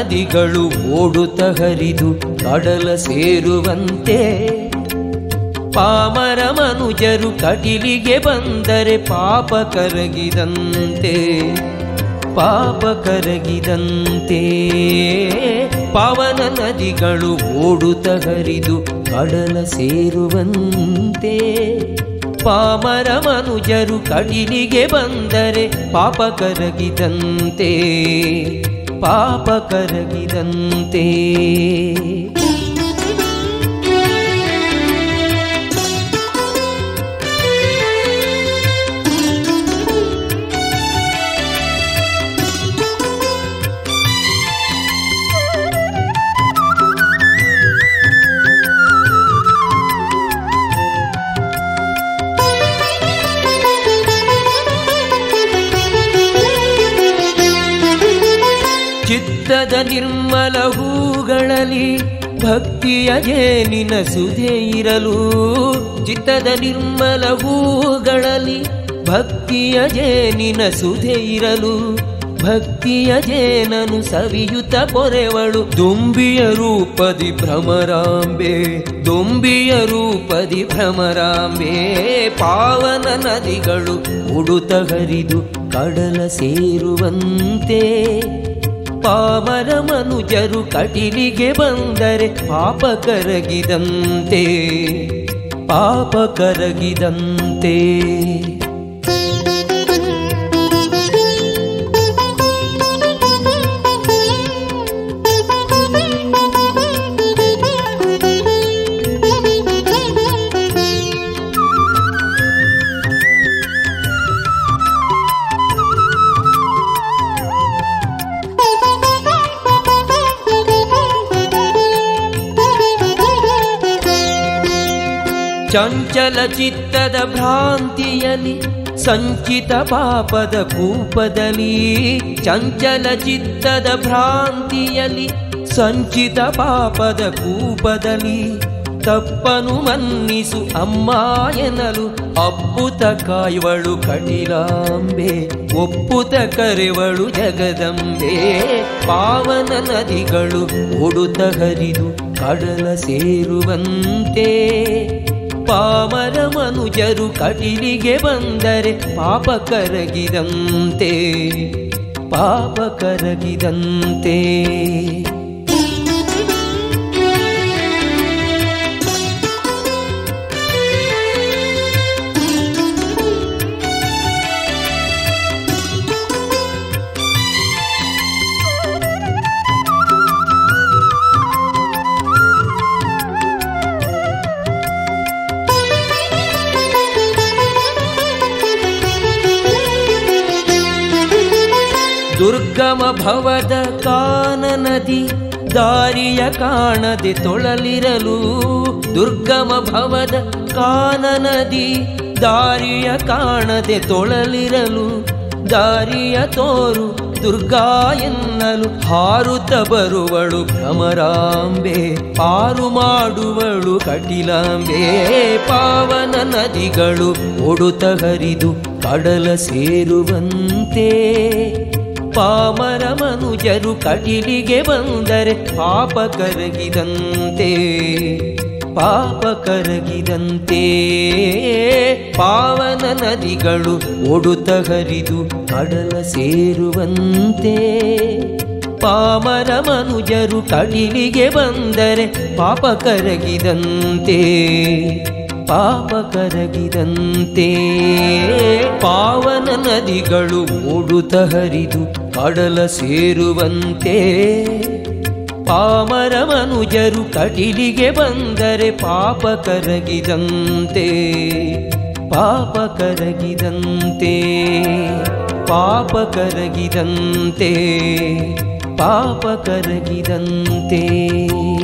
ನದಿಗಳು ಓಡುತ್ತ ಹರಿದು ಕಡಲ ಸೇರುವಂತೆ ಪಾಮರ ಮನುಜರು ಕಟಿಲಿಗೆ ಬಂದರೆ ಪಾಪ ಕರಗಿದಂತೆ ಪಾಪ ಕರಗಿದಂತೆ ಪಾವನ ನದಿಗಳು ಓಡುತ್ತ ಹರಿದು ಕಡಲ ಸೇರುವಂತೆ ಪಾಮರ ಮನುಜರು ಕಡಿಲಿಗೆ ಬಂದರೆ ಪಾಪ ಕರಗಿದಂತೆ ಪಾಪ ಕರಗಿದಂತೆ ಚಿತ್ತದ ನಿರ್ಮಲ ಹೂಗಳಲ್ಲಿ ಭಕ್ತಿಯ ಜೇನಿನ ಸುಧೆ ಇರಲು ಚಿತ್ತದ ನಿರ್ಮಲ ಹೂಗಳಲ್ಲಿ ಭಕ್ತಿಯ ಜೇನಿನ ಸುಧೆ ಇರಲು ಭಕ್ತಿಯ ಜೇನನು ಸವಿಯುತ ಪೊರೆವಳು ದುಂಬಿಯ ರೂಪದಿ ಭ್ರಮರಾಂಬೆ ದುಂಬಿಯ ರೂಪದಿ ಭ್ರಮರಾಂಬೆ ಪಾವನ ನದಿಗಳು ಉಡುತ ಹರಿದು ಕಡಲ ಸೇರುವಂತೆ ಪಾಮರ ಮನುಜರು ಕಟಿಲಿಗೆ ಬಂದರೆ ಪಾಪ ಕರಗಿದಂತೆ ಪಾಪ ಕರಗಿದಂತೆ ಚಂಚಲ ಚಿತ್ತದ ಭ್ರಾಂತಿಯಲಿ ಸಂಚಿತ ಪಾಪದ ಕೂಪದಲ್ಲಿ ಚಂಚಲ ಚಿತ್ತದ ಭ್ರಾಂತಿಯಲಿ ಸಂಚಿತ ಪಾಪದ ಕೂಪದಲ್ಲಿ ತಪ್ಪನು ಮನ್ನಿಸು ಅಮ್ಮ ಎನ್ನಲು ಅಪ್ಪುತ ಕಾಯುವಳು ಕಟಿಲಾಂಬೆ ಒಪ್ಪುತ ಕರೆವಳು ಜಗದಂಬೆ ಪಾವನ ನದಿಗಳು ಓಡುತ್ತ ಹರಿದು ಕಡಲ ಸೇರುವಂತೆ ಪಾಮರ ಮನುಜರು ಕಟಿಲಿಗೆ ಬಂದರೆ ಪಾಪ ಕರಗಿದಂತೆ ಪಾಪ ಕರಗಿದಂತೆ ದುರ್ಗಮ ಭವದ ಕಾನ ನದಿ ದಾರಿಯ ಕಾಣದೆ ತೊಳಲಿರಲು ದುರ್ಗಮ ಭವದ ಕಾನ ನದಿ ದಾರಿಯ ಕಾಣದೆ ತೊಳಲಿರಲು ದಾರಿಯ ತೋರು ದುರ್ಗಾ ಎನ್ನಲು ಹಾರುತ್ತ ಬರುವಳು ಭ್ರಮರಾಂಬೆ ಪಾರು ಮಾಡುವಳು ಕಟಿಲಾಂಬೆ ಪಾವನ ನದಿಗಳು ಓಡುತ್ತ ಹರಿದು ಕಡಲ ಸೇರುವಂತೆ ಪಾಮರ ಮನುಜರು ಕಟಿಲಿಗೆ ಬಂದರೆ ಪಾಪ ಕರಗಿದಂತೆ ಪಾಪ ಕರಗಿದಂತೆ ಪಾವನ ನದಿಗಳು ಓಡುತ್ತ ಹರಿದು ಕಡಲ ಸೇರುವಂತೆ ಪಾಮರ ಮನುಜರು ಕಡಿಲಿಗೆ ಬಂದರೆ ಪಾಪ ಕರಗಿದಂತೆ ಪಾಪ ಕರಗಿದಂತೆ ಪಾವನ ನದಿಗಳು ಓಡುತ್ತ ಹರಿದು ಕಡಲ ಸೇರುವಂತೆ ಪಾಮರ ಮನುಜರು ಕಟಿಲಿಗೆ ಬಂದರೆ ಪಾಪ ಕರಗಿದಂತೆ ಪಾಪ ಕರಗಿದಂತೆ ಪಾಪ ಕರಗಿದಂತೆ ಪಾಪ ಕರಗಿದಂತೆ